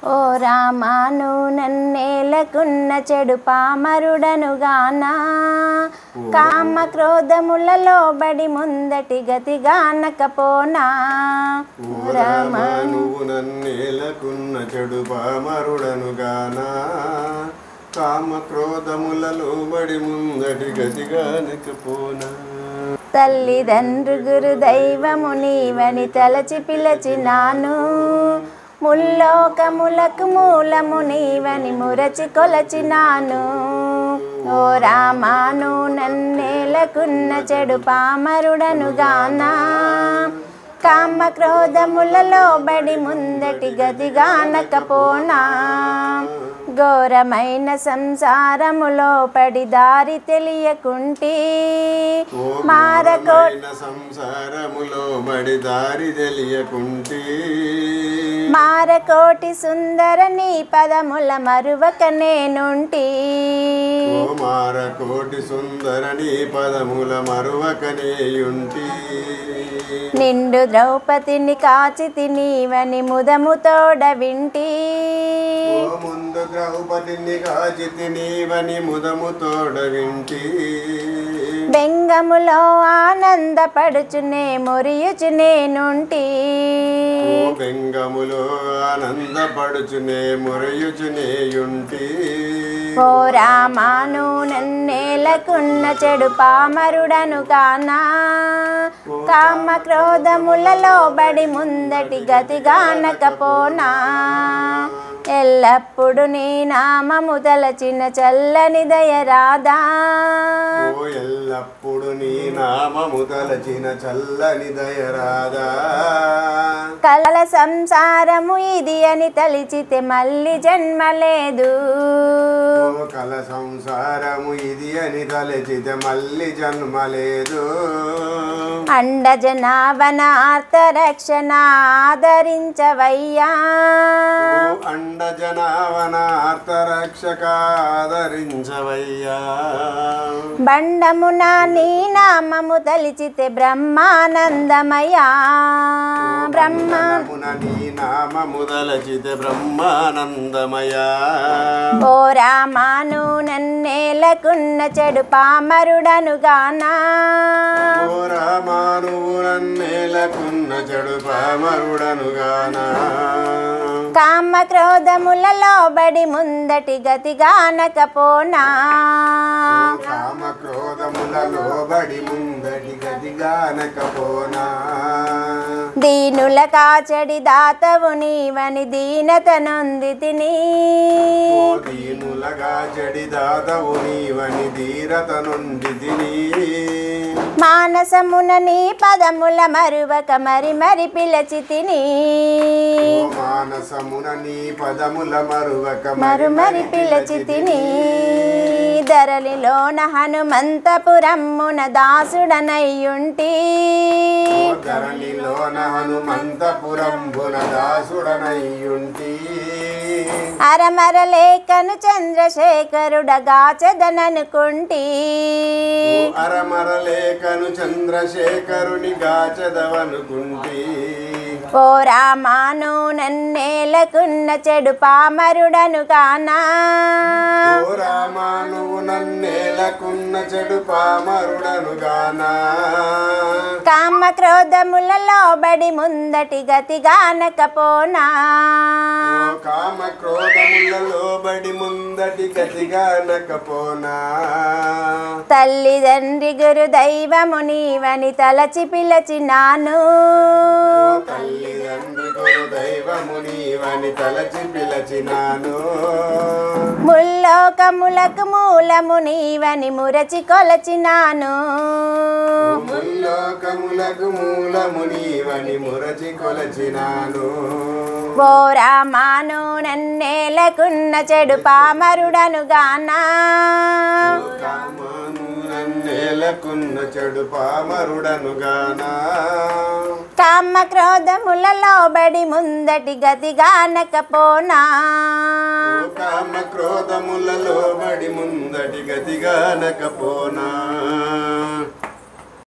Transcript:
ఓ రామాను నన్నేలకున్న చెడు పామరుడను గానా కామ క్రోధములలో బడి ముందటి గతి గానకపోనా ఓ రామా నువ్వు నన్నేలకున్న చెడు పామరుడను గానా కామ క్రోధములలో బడి ముందటి గతిగానకపోనా తల్లిదండ్రు గురు దైవము నీవని తలచి పిలచినాను ముల్లోకములకు మూలము నీవని మురచి కొలచినాను ఓ రామాను నన్నేలకున్న చెడు పామరుడను గానా కామ క్రోధములలో బడి ముందటి గదిగానకపోనా ఘోరమైన సంసారములో పడి దారి తెలియకుంటే ఓ మారకో ఘోరమైన సంసారములో బడి దారి తెలియకుంటే మారకోటి సుందర నీ పదముల మరువక నేనుంటి ఓ మార కోటి సుందరని పదముల మరువకనేయుంటి నిండు ద్రౌపదిని కాచితి నీవని ముదము తోడ వింటి ఓ ముందు ద్రౌపదిని కాచితి నీవని ముదము తోడ వింటి బెంగములో ఆనందపడుచునే మురియుచు నేనుంటి ఓ బెంగములో ఆనందపడుచునే మురయుచునేయుంటి ఓ రామాను నన్నేలకున్న చెడు పామరుడను కానా కామ క్రోధములలో బడి ముందటి గతి గానకపోనా ఎల్లప్పుడు నీ నామము తలచిన చల్లని దయ రాదా ఓ ఎల్లప్పుడు నీ నామము తలచిన చల్లని దయరాదా కలల సంసారము ఇది అని తలిచితే మళ్ళీ జన్మ లేదు ఓ కల సంసారము ఇది అని తలచితే మళ్ళీ జన్మ లేదు అండ జనాభన ఆర్త రక్షణ ఆదరించవయ్యా ఓ అండ జనావన అర్థరక్షక ఆదరించవయ్యా బండమున నీ నామము తలిచితే బ్రహ్మానందమయ్యా బ్రహ్మ బ్రహ్మమున నీ నామము తలచితే బ్రహ్మానందమయా ఓ రామాను నన్నేలకున్న చెడు పామరుడను గానా ఓ రామాను నన్నేలకున్న చెడు పామరుడనుగానా కామ క్రోధములలో బడి ముందటి గతి గానకపోనా కామ క్రోధములలో బడి ముందటి గదిగానకపోనా దీనుల కాచడి దాతవు నీవని దీనత నొంది తిని ఓ దీనులగా చెడి దాతవు నీవని ధీరత నుండి తిని మానసమున నీ పదముల మరువక మరి మరి పిలచి తిని ఓ మానసమున నీ పదముల మరువక మరు మరి పిలచి తిని ధరలిలోన హనుమంతపురమ్మున దాసుడనయ్యుంటి ఓ ధరణిలోన హనుమంతపురంబున దాసుడనయ్యుంటి అరమరలేఖను చంద్రశేఖరుడగాచదననుకుంటి అరమరలేఖను చంద్రశేఖరుని గాచదవనుకుంటి ఓ రామాను నన్నేలకున్న చెడు పామరుడను కానా ఓ రామా నువ్వు నన్నేలకున్న చెడు పామరుడను గానా కామ క్రోధములలో బడి ముందటి గతి గానకపోనా ఓ కామ క్రోధములలో బడి ముందటి గతిగానకపోనా తల్లిదండ్రి గురు దైవము నీవని తలచి పిలచినాను ఓ తల్లిదండ్రి గురు దైవము నీవని తలచి పిలచినాను ముల్లోకములకు మూలము నీవని మురచి కొలచినాను ముల్లోకములకు మూలము నీవని మురచి కొలచినాను ఓ రామాను నన్నేలకున్న చెడు పామరుడను గానా కామాను నన్నేలకున్న చెడు పామరుడను గానా కామ క్రోధములలో బడి ముందటి గతి గానకపోనా ఓ కామ క్రోధములలో బడి ముందటి గతిగానకపోనా